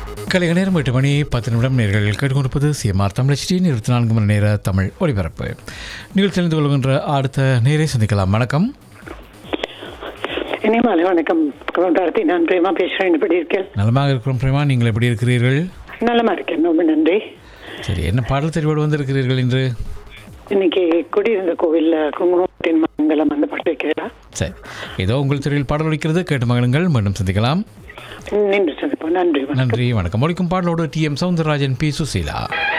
கலைக நேரம் எட்டு மணி பத்து நிமிடம் நேர்கள் கேட்டுக்கொண்டிருப்பது சிஎம்ஆர் தமிழச்சியின் இருபத்தி நான்கு மணி நேர தமிழ் ஒளிபரப்பு நிகழ்ச்சி தெரிந்து கொள்கின்ற அடுத்த நேரை சந்திக்கலாம் வணக்கம் இனிமாலை வணக்கம் கவுண்டாரத்தி நான் பிரேமா பேசுறேன் எப்படி இருக்கேன் நலமாக இருக்கிறோம் பிரேமா நீங்கள் எப்படி இருக்கிறீர்கள் நலமா இருக்கேன் ரொம்ப நன்றி சரி என்ன பாடல் தெரிவோடு வந்திருக்கிறீர்கள் இன்று இன்னைக்கு குடியிருந்த கோவில்ல குங்குமத்தின் மங்கலம் வந்து பாட்டு வைக்கிறதா சரி ஏதோ உங்கள் தெருவில் பாடல் ஒலிக்கிறது கேட்டு மகனுங்கள் மீண்டும் சந்திக்கலாம் நின்று சந்திப்போம் நன்றி வணக்கம் நன்றி வணக்கம் ஒழிக்கும் பாடலோடு T M Soundararajan P Susheela